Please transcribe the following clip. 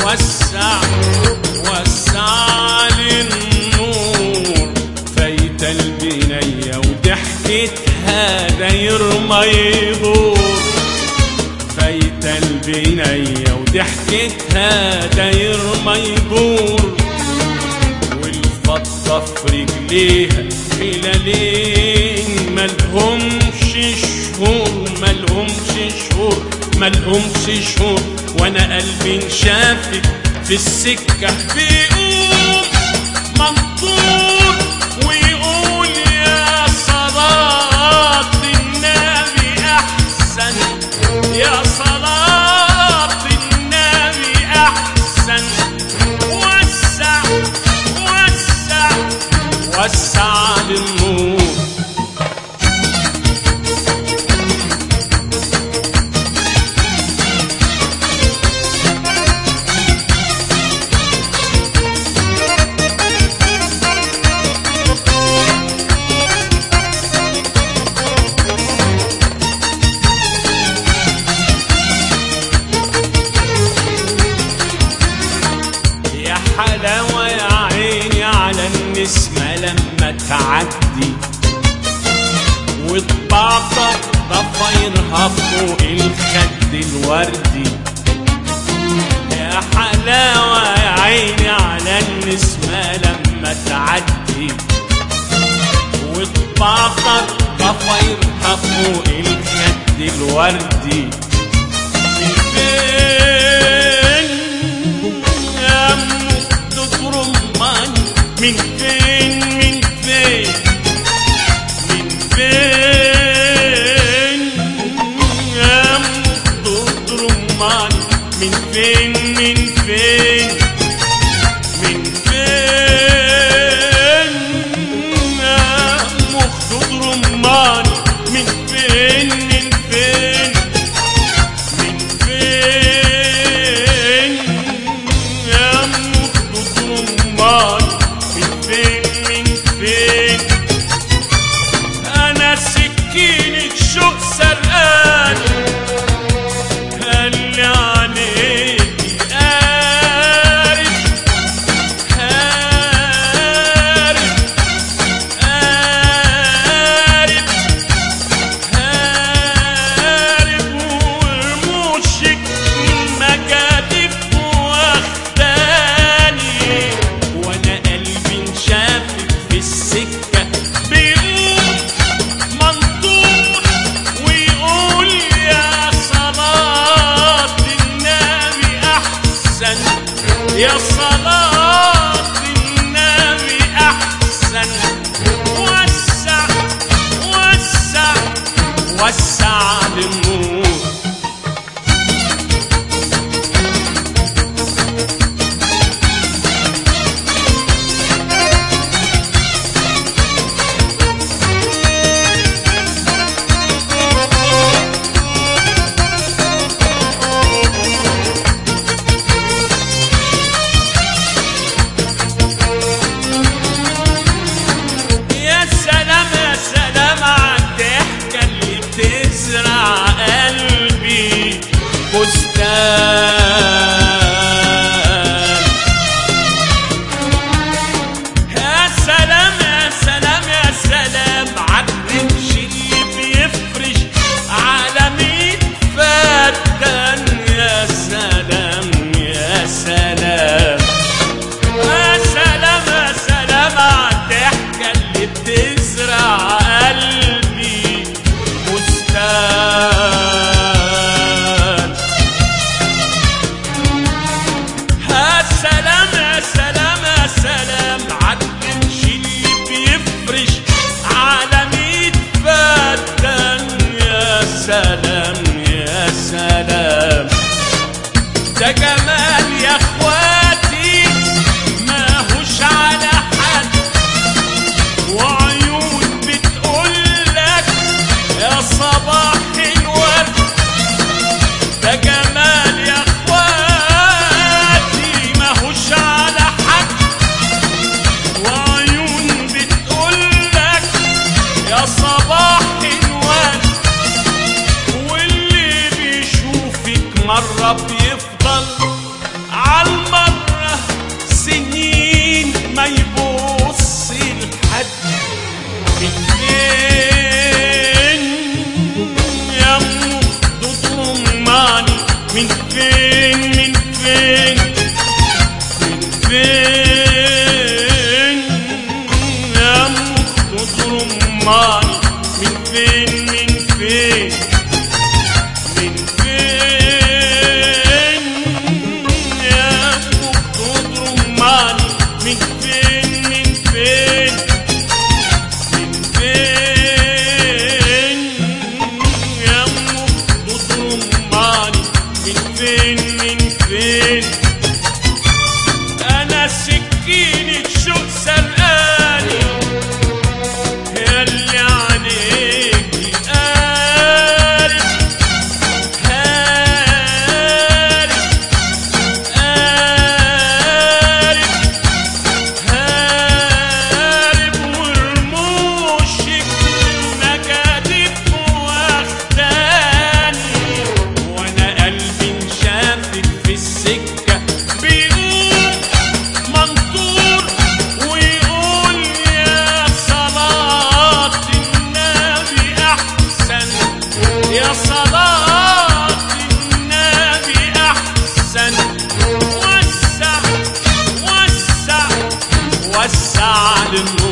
وسع وسع للنور فايت البنية وضحكتها داير ما يدور فايت البنية وضحكتها داير ما يدور والفضة في رجليها هلالين ملهمش شهور ملهمش شهور ملهمش شهور وانا قلبي انشافت في السكة بيقوم منطور ويقول يا صلاة النبي أحسن يا صلاة النبي أحسن وسع وسع وسع للنور يا حلاوة يا عيني على النسمة لما تعدي وطبعتك ضفايرها فوق الخد الوردي يا حلاوة يا عيني على النسمة لما تعدي وطبعتك ضفايرها فوق الخد الوردي من فين يا مخدة رمان من فين من فين من فين يا مخدة رمان من فين من فين من فين يا مخدة رمان من فين من فين من فين يا مخدود رمان من فين من فين انا سكينة شوق سرقان قال لي عليكي قارب قارب قارب هارب ورموشك مكاتب واخداني وانا قلبي انشافت في السكة بيقول منطور ويقول يا صلاة النبي احسن يا صلاة النبي احسن وسع وسع وسع للنور يا سلام يا سلام عالضحكة اللي بتزرع قلبي بستان يا سلام يا سلام يا سلام عالرمش اللي بيفرش على ميت فتان يا سلام يا سلام يا سلام يا سلام عالضحكة اللي بتزرع قلبي بستان يا سلام يا سلام يا سلام عالقمش اللي بيفرش على ميت فتان يا سلام يا سلام ده جمال يا اخواتي ماهوش على حد وعيون بتقولك يا صباح الورد ده جمال يا اخواتي ماهوش على حد وعيون بتقولك يا صباح الورد واللي بيشوفك مرة بيفضل عالمرة سنين ما يبص لحد من فين يا مخدود رماني من فين من فين من فين يا مخدود رماني من فين من فين من فين يا مخدود رماني من فين من فين من فين يا مخدود رماني من فين من فين انا سكينة شوق سرقاني يا اللي عليك قارب هارب قارب هارب ورموشك نكدت واخداني وانا قلبي انشافت في السكة بيقول منطور ويقول يا صلاة النبي أحسن يا صلاة النبي أحسن وسع وسع وسع للروح